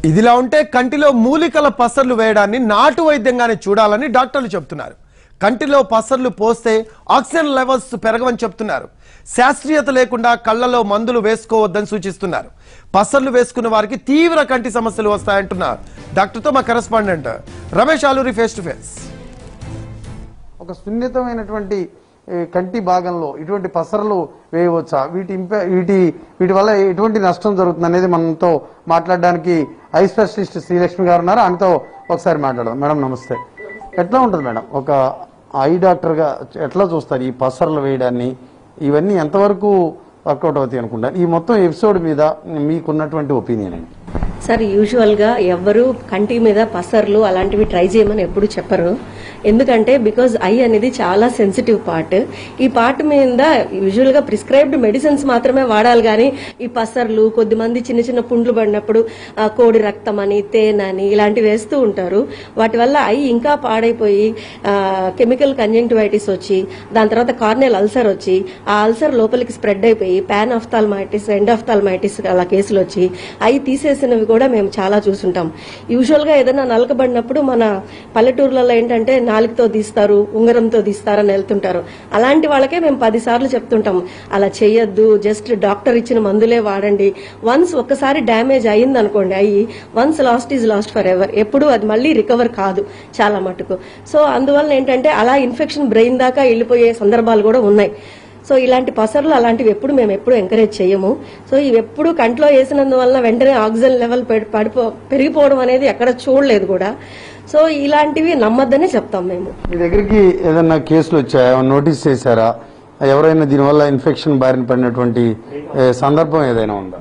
ఇదిలా ఉంటే కంటిలో మూలికల పసర్లు వేయడాన్ని నాటు వైద్యంగానే చూడాలని డాక్టర్లు చెబుతున్నారు కంటిలో పసర్లు పోస్తే ఆక్సిజన్ లెవెల్స్ పెరగవని చెప్తున్నారు శాస్త్రీయత లేకుండా కళ్ళలో మందులు వేసుకోవద్దని సూచిస్తున్నారు పసర్లు వేసుకున్న వారికి తీవ్ర కంటి సమస్యలు వస్తాయంటున్నారు డాక్టర్తో మా correspondent Ramesh Aluri face to face ఒక సున్నితమైనటువంటి ఏ, కంటి భాగంలో ఇటువంటి పసరలు వేయవచ్చా వీటి ఇంప వీటి వీటి వల్ల ఎటువంటి నష్టం జరుగుతుంది అనేది మనతో మాట్లాడడానికి ఐ స్పెషలిస్ట్ శ్రీలక్ష్మి గారు ఉన్నారు ఆమెతో ఒకసారి మాట్లాడదాం మేడం నమస్తే ఎట్లా ఉంటుంది మేడం ఒక ఐ డాక్టర్గా ఎట్లా చూస్తారు ఈ పసరలు వేయడాన్ని ఇవన్నీ ఎంతవరకు వర్కౌట్ అవుతాయి అనుకుంటారు ఈ మొత్తం ఎపిసోడ్ మీద మీకున్నటువంటి ఒపీనియన్ ఏంటి సార్ యూజువల్గా ఎవ్వరు కంటి మీద పసర్లు అలాంటివి ట్రై చేయమని ఎప్పుడు చెప్పరు ఎందుకంటే బికాజ్ ఐ అనేది చాలా సెన్సిటివ్ పార్ట్ ఈ పార్ట్ మీద యూజువల్గా ప్రిస్క్రైబ్డ్ మెడిసిన్స్ మాత్రమే వాడాలి కానీ ఈ పసర్లు కొద్దిమంది చిన్న చిన్న పుండ్లు పడినప్పుడు ఆ, కోడి రక్తం అని తేనని ఇలాంటివి వేస్తూ ఉంటారు వాటి వల్ల ఐ ఇంకా పాడైపోయి కెమికల్ కంజంక్టివైటిస్ వచ్చి దాని తర్వాత కార్నెల్ అల్సర్ వచ్చి ఆ అల్సర్ లోపలికి స్ప్రెడ్ అయిపోయి పాన్ ఆఫ్థాల్మైటిస్ ఎండ్ ఆఫ్థాల్మైటిస్ అలా కేసులు వచ్చి అవి తీసేసినవి కూడా మేము చాలా చూసుంటాం యూజువల్ గా ఏదైనా నలకబడినప్పుడు మన పల్లెటూర్లలో ఏంటంటే నాలుగుతో తీస్తారు ఉంగరంతో తీస్తారని వెళ్తుంటారు అలాంటి వాళ్ళకే మేము పది సార్లు చెప్తుంటాం అలా చేయొద్దు జస్ట్ డాక్టర్ ఇచ్చిన మందులే వాడండి వన్స్ ఒక్కసారి డ్యామేజ్ అయింది అనుకోండి అయ్యి once lost is lost forever ఎప్పుడు అది మళ్ళీ రికవర్ కాదు చాలా మటుకు సో అందువల్ల ఏంటంటే అలా ఇన్ఫెక్షన్ బ్రెయిన్ దాకా వెళ్ళిపోయే సందర్భాలు కూడా ఉన్నాయి సో ఇలాంటి పసర్లు అలాంటివి ఎప్పుడు మేము ఎప్పుడు ఎంకరేజ్ చేయము సో ఇవి ఎప్పుడు కంట్లో వేసినందువల్ల వెంటనే ఆక్సిజన్ లెవెల్ పె- పడిపో పెరిగిపోవడం అనేది ఎక్కడ చూడలేదు కూడా సో ఇలాంటివి నమ్మద్దనే చెప్తాం మేము మీ దగ్గరికి ఏదైనా కేసులు వచ్చాయా ఏమైనా నోటీస్ చేశారా ఎవరైనా దీనివల్ల ఇన్ఫెక్షన్ బారిన పడినటువంటి ఏ, సందర్భం ఏదైనా ఉందా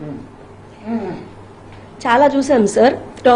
చాలా చూసాం సార్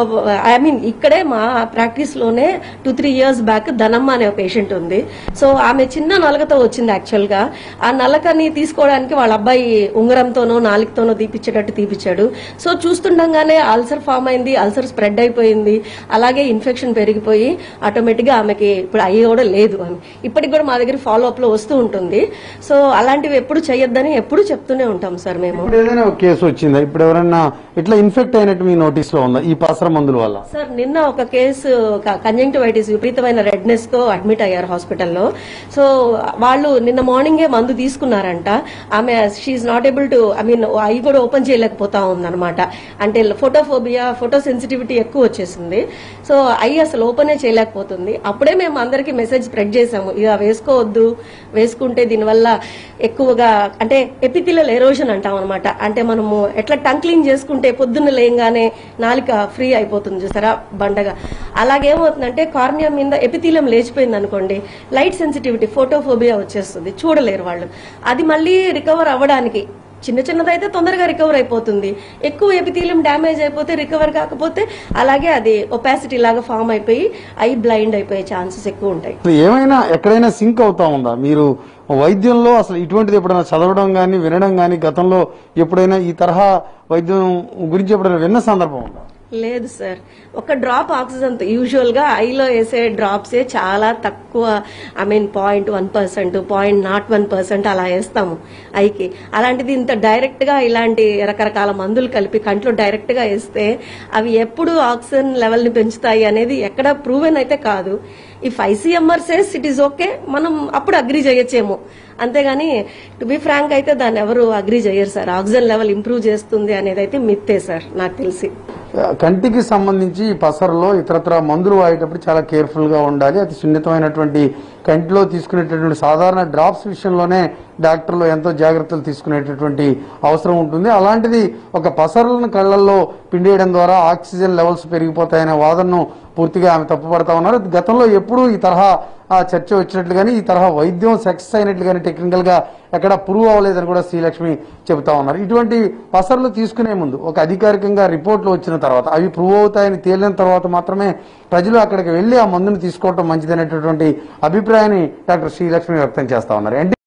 ఐ మీన్ ఇక్కడే మా ప్రాక్టీస్ లోనే two three years back Dhanamma అనే ఒక పేషెంట్ ఉంది సో ఆమె చిన్న నలకతో వచ్చింది యాక్చువల్ గా ఆ నలకని తీసుకోవడానికి వాళ్ళ అబ్బాయి ఉంగరంతోనో నాలుగుతోనో తీపిచ్చేటట్టు తీపిచ్చాడు సో చూస్తుండగానే అల్సర్ ఫామ్ అయింది అల్సర్ స్ప్రెడ్ అయిపోయింది అలాగే ఇన్ఫెక్షన్ పెరిగిపోయి ఆటోమేటిక్ గా ఆమెకి ఇప్పుడు అయ్యి కూడా లేదు ఆమె ఇప్పటికి కూడా మా దగ్గర ఫాలో అప్ లో వస్తూ ఉంటుంది సో అలాంటివి ఎప్పుడు చేయొద్దని ఎప్పుడు చెప్తూనే ఉంటాం సార్ మేము ఇప్పుడు ఏదైనా ఒక కేసు వచ్చిందా ఇప్పుడు ఎవరైనా ఇట్లా ఇన్ఫెక్ట్ అయినట్టు మీ నోటీస్ లో ఉందా ఈ పాసర మందుల వల్ల సార్ నిన్న ఒక కేసు కంజంక్టివైటిస్ విపరీతమైన రెడ్నెస్ తో అడ్మిట్ అయ్యారు హాస్పిటల్లో సో వాళ్ళు నిన్న మార్నింగే మందు తీసుకున్నారంట ఆమె she not able to I mean I కూడా ఓపెన్ చేయలేకపోతా ఉందన్నమాట అంటే ఫోటోఫోబియా ఫోటో సెన్సిటివిటీ ఎక్కువ వచ్చేసింది సో ఐ అసలు ఓపెనే చేయలేకపోతుంది అప్పుడే మేము అందరికి మెసేజ్ స్ప్రెడ్ చేసాము ఇక వేసుకోవద్దు వేసుకుంటే దీనివల్ల ఎక్కువగా అంటే ఎపిథిలల్ ఎరోజన్ అంటాం అనమాట అంటే మనము ఎట్లా టంగ్ క్లీన్ చేసుకుంటే పొద్దున్న లేయంగానే నాలిక ఫ్రీ అయిపోతుంది చూసారా బండగా అలాగేమవుతుందంటే కార్నియా మీద ఎపిథీలియం లేచిపోయింది అనుకోండి లైట్ సెన్సిటివిటీ ఫోటోఫోబియా వచ్చేస్తుంది చూడలేరు వాళ్ళు అది మళ్ళీ రికవర్ అవ్వడానికి చిన్న చిన్నదైతే తొందరగా రికవర్ అయిపోతుంది ఎక్కువ ఎపిథీలియం డ్యామేజ్ అయిపోతే రికవర్ కాకపోతే అలాగే అది ఒపాసిటీ లాగా ఫామ్ అయిపోయి ఐ బ్లైండ్ అయిపోయే ఛాన్సెస్ ఎక్కువ ఉంటాయి అసలు ఏమైనా ఎక్కడైనా సింక్ అవుతా ఉందా మీరు వైద్యంలో అసలు ఇటువంటిది ఎప్పుడైనా చదవడం కానీ వినడం కానీ గతంలో ఎప్పుడైనా ఈ తరహా వైద్యం గురించి ఎప్పుడైనా విన్న సందర్భం ఉందా లేదు సార్ ఒక డ్రాప్ ఆక్సిజన్ యూజువల్ గా ఐలో వేసే డ్రాప్స్ చాలా తక్కువ I mean point one percent point naught one percent అలా వేస్తాము ఐకి అలాంటిది ఇంత డైరెక్ట్ గా ఇలాంటి రకరకాల మందులు కలిపి కంట్లో డైరెక్ట్ గా వేస్తే అవి ఎప్పుడు ఆక్సిజన్ లెవెల్ ని పెంచుతాయి అనేది ఎక్కడ ప్రూవెన్ అయితే కాదు if ICMR says it is okay మనం అప్పుడు అగ్రి చేయొచ్చేమో అంతేగాని టు బి ఫ్రాంక్ అయితే దాన్ని ఎవరు అగ్రి చేయరు సార్ ఆక్సిజన్ లెవెల్ ఇంప్రూవ్ చేస్తుంది అనేది అయితే మిత్తే సార్ నాకు తెలిసి కంటికి సంబంధించి ఈ పసరులో ఇతరత్ర మందులు వాడేటప్పుడు చాలా కేర్ఫుల్ గా ఉండాలి అతి సున్నితమైనటువంటి కంటిలో తీసుకునేటటువంటి సాధారణ డ్రాప్స్ విషయంలోనే డాక్టర్లు ఎంతో జాగ్రత్తలు తీసుకునేటటువంటి అవసరం ఉంటుంది అలాంటిది ఒక పసరులను కళ్ళల్లో పిండేయడం ద్వారా ఆక్సిజన్ లెవెల్స్ పెరిగిపోతాయనే వాదనను పూర్తిగా ఆమె తప్పుపడతా ఉన్నారు గతంలో ఎప్పుడూ ఈ తరహా ఆ చర్చ వచ్చినట్లు కానీ ఈ తరహా వైద్యం సక్సెస్ అయినట్లు కానీ టెక్నికల్ గా ఎక్కడ ప్రూవ్ అవ్వలేదని కూడా శ్రీలక్ష్మి చెబుతా ఉన్నారు ఇటువంటి పసర్లు తీసుకునే ముందు ఒక అధికారికంగా రిపోర్ట్లు వచ్చిన తర్వాత అవి ప్రూవ్ అవుతాయని తేలిన తర్వాత మాత్రమే ప్రజలు అక్కడికి వెళ్లి ఆ మందుని తీసుకోవటం మంచిదనేటటువంటి అభిప్రాయాన్ని డాక్టర్ శ్రీలక్ష్మి వ్యక్తం చేస్తా ఉన్నారు